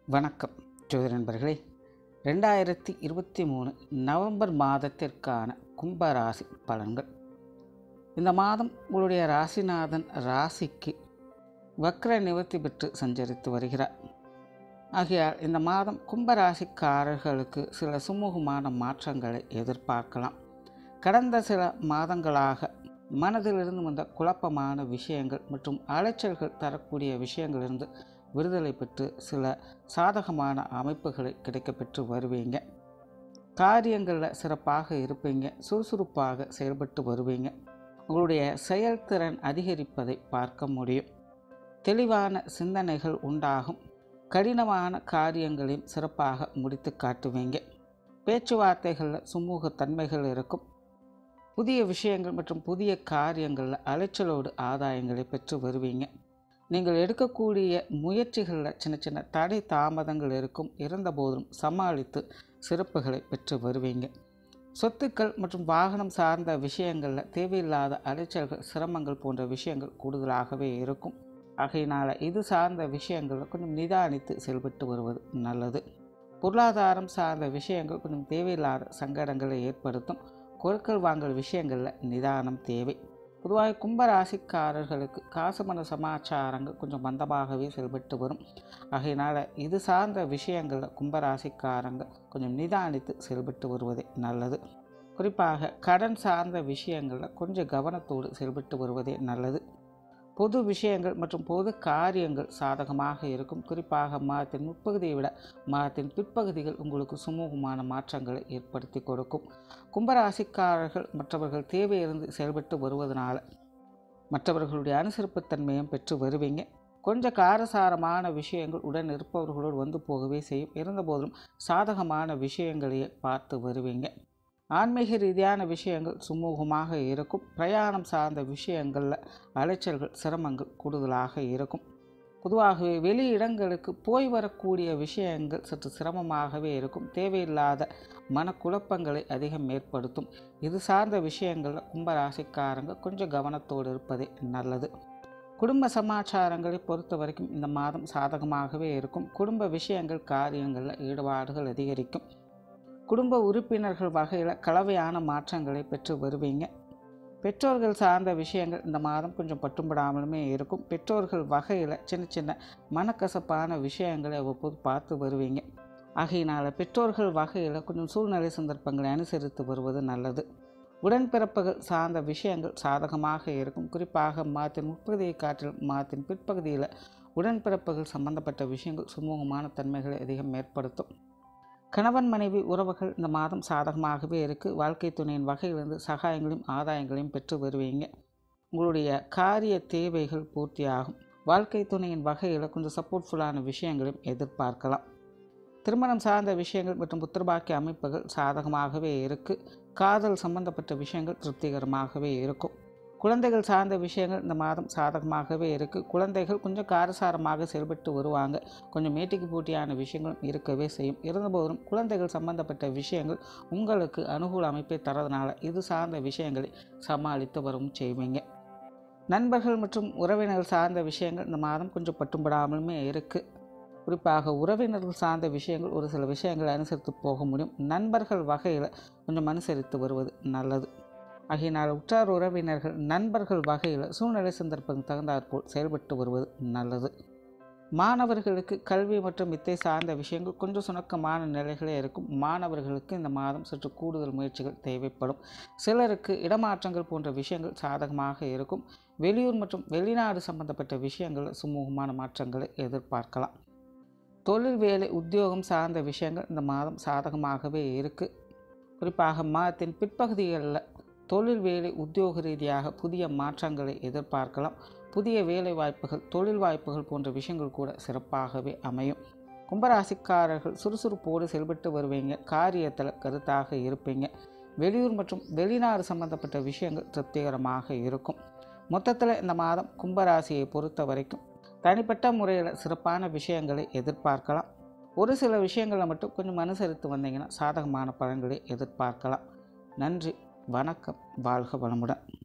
வணக்கம் ஜோதி நண்பர்களே ரெண்டாயிரத்தி இருபத்தி மூணு நவம்பர் மாதத்திற்கான கும்பராசி பலன்கள் இந்த மாதம் உங்களுடைய ராசிநாதன் ராசிக்கு வக்ர நிவர்த்தி பெற்று சஞ்சரித்து வருகிறார் ஆகையால் இந்த மாதம் கும்பராசிக்காரர்களுக்கு சில சுமூகமான மாற்றங்களை எதிர்பார்க்கலாம் கடந்த சில மாதங்களாக மனதிலிருந்து வந்த குழப்பமான விஷயங்கள் மற்றும் அலைச்சல்கள் தரக்கூடிய விஷயங்களிலிருந்து விடுதலை பெற்று சில சாதகமான அமைப்புகளை கிடைக்கப்பெற்று வருவீங்க காரியங்களில் சிறப்பாக இருப்பீங்க சுறுசுறுப்பாக செயல்பட்டு வருவீங்க உங்களுடைய செயல்திறன் அதிகரிப்பதை பார்க்க முடியும் தெளிவான சிந்தனைகள் உண்டாகும் கடினமான காரியங்களையும் சிறப்பாக முடித்து காட்டுவீங்க பேச்சுவார்த்தைகளில் சுமூக தன்மைகள் இருக்கும் புதிய விஷயங்கள் மற்றும் புதிய காரியங்களில் அலைச்சலோடு ஆதாயங்களை பெற்று வருவீங்க நீங்கள் எடுக்கக்கூடிய முயற்சிகளில் சின்ன சின்ன தடை தாமதங்கள் இருக்கும் இருந்தபோதும் சமாளித்து சிறப்புகளை பெற்று வருவீங்க சொத்துக்கள் மற்றும் வாகனம் சார்ந்த விஷயங்களில் தேவையில்லாத அலைச்சல்கள் சிரமங்கள் போன்ற விஷயங்கள் கூடுதலாகவே இருக்கும் ஆகையினால் இது சார்ந்த விஷயங்களில் கொஞ்சம் நிதானித்து செயல்பட்டு வருவது நல்லது பொருளாதாரம் சார்ந்த விஷயங்கள் கொஞ்சம் தேவையில்லாத சங்கடங்களை ஏற்படுத்தும் கொடுக்கல் வாங்கல் விஷயங்களில் நிதானம் தேவை பொதுவாக கும்பராசிக்காரர்களுக்கு காசுமன சமாச்சாரங்கள் கொஞ்சம் மந்தமாகவே செயல்பட்டு வரும் ஆகையினால் இது சார்ந்த விஷயங்களில் கும்பராசிக்காரங்க கொஞ்சம் நிதானித்து செயல்பட்டு வருவதே நல்லது குறிப்பாக கடன் சார்ந்த விஷயங்களில் கொஞ்சம் கவனத்தோடு செயல்பட்டு வருவதே நல்லது பொது விஷயங்கள் மற்றும் பொது காரியங்கள் சாதகமாக இருக்கும் குறிப்பாக மாதத்தின் முற்பகுதியை விட மாதத்தின் பிற்பகுதிகள் உங்களுக்கு சுமூகமான மாற்றங்களை ஏற்படுத்தி கொடுக்கும் கும்பராசிக்காரர்கள் மற்றவர்கள் தேவையிருந்து செயல்பட்டு வருவதனால மற்றவர்களுடைய அனுசரிப்புத்தன்மையும் பெற்று வருவீங்க கொஞ்சம் காரசாரமான விஷயங்கள் உடன் இருப்பவர்களோடு வந்து போகவே செய்யும் இருந்தபோதிலும் சாதகமான விஷயங்களையே பார்த்து வருவீங்க ஆன்மீக ரீதியான விஷயங்கள் சுமூகமாக இருக்கும் பிரயாணம் சார்ந்த விஷயங்களில் அலைச்சல்கள் சிரமங்கள் கூடுதலாக இருக்கும் பொதுவாகவே வெளி இடங்களுக்கு போய் வரக்கூடிய விஷயங்கள் சற்று சிரமமாகவே இருக்கும் தேவையில்லாத மனக்குழப்பங்களை அதிகம் ஏற்படுத்தும் இது சார்ந்த விஷயங்களில் கும்பராசிக்காரங்க கொஞ்சம் கவனத்தோடு இருப்பதே நல்லது குடும்ப சமாச்சாரங்களை பொறுத்த வரைக்கும் இந்த மாதம் சாதகமாகவே இருக்கும் குடும்ப விஷயங்கள் காரியங்களில் ஈடுபாடுகள் அதிகரிக்கும் குடும்ப உறுப்பினர்கள் வகையில் கலவையான மாற்றங்களை பெற்று வருவீங்க பெற்றோர்கள் சார்ந்த விஷயங்கள் இந்த மாதம் கொஞ்சம் பட்டும்படாமலுமே இருக்கும் பெற்றோர்கள் வகையில் சின்ன சின்ன மனக்கசப்பான விஷயங்களை அவ்வப்போது பார்த்து வருவீங்க ஆகையினால் பெற்றோர்கள் வகையில் கொஞ்சம் சூழ்நிலை சந்தர்ப்பங்களை அனுசரித்து வருவது நல்லது உடன்பிறப்புகள் சார்ந்த விஷயங்கள் சாதகமாக இருக்கும் குறிப்பாக மாதத்தின் முற்பகுதியை காட்டில் மாதத்தின் பிற்பகுதியில் உடன்பிறப்புகள் சம்பந்தப்பட்ட விஷயங்கள் சுமூகமான தன்மைகளை அதிகம் ஏற்படுத்தும் கணவன் மனைவி உறவுகள் இந்த மாதம் சாதகமாகவே இருக்குது வாழ்க்கை துணையின் வகையிலிருந்து சகாயங்களையும் ஆதாயங்களையும் பெற்று வருவீங்க உங்களுடைய காரிய தேவைகள் பூர்த்தியாகும் வாழ்க்கை துணையின் வகையில் கொஞ்சம் சப்போர்ட்ஃபுல்லான விஷயங்களையும் எதிர்பார்க்கலாம் திருமணம் சார்ந்த விஷயங்கள் மற்றும் புத்திரபாக்கிய அமைப்புகள் சாதகமாகவே இருக்குது காதல் சம்பந்தப்பட்ட விஷயங்கள் திருப்திகரமாகவே இருக்கும் குழந்தைகள் சார்ந்த விஷயங்கள் இந்த மாதம் சாதகமாகவே இருக்குது குழந்தைகள் கொஞ்சம் காரசாரமாக செயல்பட்டு வருவாங்க கொஞ்சம் மேட்டிக்கு போட்டியான விஷயங்களும் இருக்கவே செய்யும் இருந்தபோதும் குழந்தைகள் சம்பந்தப்பட்ட விஷயங்கள் உங்களுக்கு அனுகூல அமைப்பை தரதுனால இது சார்ந்த விஷயங்களை சமாளித்து வரவும் செய்வீங்க நண்பர்கள் மற்றும் உறவினர்கள் சார்ந்த விஷயங்கள் இந்த மாதம் கொஞ்சம் பட்டும்படாமலுமே இருக்குது குறிப்பாக உறவினர்கள் சார்ந்த விஷயங்கள் ஒரு சில விஷயங்களை அனுசரித்து போக முடியும் நண்பர்கள் வகையில் கொஞ்சம் அனுசரித்து வருவது நல்லது ஆகையினால் உற்றார் உறவினர்கள் நண்பர்கள் வகையில் சூழ்நிலை சந்தர்ப்பம் தகுந்தாற்போல் செயல்பட்டு வருவது நல்லது மாணவர்களுக்கு கல்வி மற்றும் வித்தை சார்ந்த விஷயங்கள் கொஞ்சம் சுணக்கமான நிலைகளே இருக்கும் மாணவர்களுக்கு இந்த மாதம் சற்று கூடுதல் முயற்சிகள் தேவைப்படும் சிலருக்கு இடமாற்றங்கள் போன்ற விஷயங்கள் சாதகமாக இருக்கும் வெளியூர் மற்றும் வெளிநாடு சம்பந்தப்பட்ட விஷயங்கள் சுமூகமான மாற்றங்களை எதிர்பார்க்கலாம் தொழில் வேலை உத்தியோகம் சார்ந்த விஷயங்கள் இந்த மாதம் சாதகமாகவே இருக்குது குறிப்பாக மாதத்தின் பிற்பகுதிகளில் தொழில் வேலை உத்தியோக ரீதியாக புதிய மாற்றங்களை எதிர்பார்க்கலாம் புதிய வேலை வாய்ப்புகள் தொழில் வாய்ப்புகள் போன்ற விஷயங்கள் கூட சிறப்பாகவே அமையும் கும்பராசிக்காரர்கள் சுறுசுறுப்போடு செயல்பட்டு வருவீங்க காரியத்தில் கருத்தாக இருப்பீங்க வெளியூர் மற்றும் வெளிநாடு சம்பந்தப்பட்ட விஷயங்கள் திருப்திகரமாக இருக்கும் மொத்தத்தில் இந்த மாதம் கும்பராசியை பொறுத்த வரைக்கும் தனிப்பட்ட முறையில் சிறப்பான விஷயங்களை எதிர்பார்க்கலாம் ஒரு சில விஷயங்களை மட்டும் கொஞ்சம் அனுசரித்து வந்தீங்கன்னா சாதகமான பலன்களை எதிர்பார்க்கலாம் நன்றி வணக்கம் வாழ்க வளமுடன்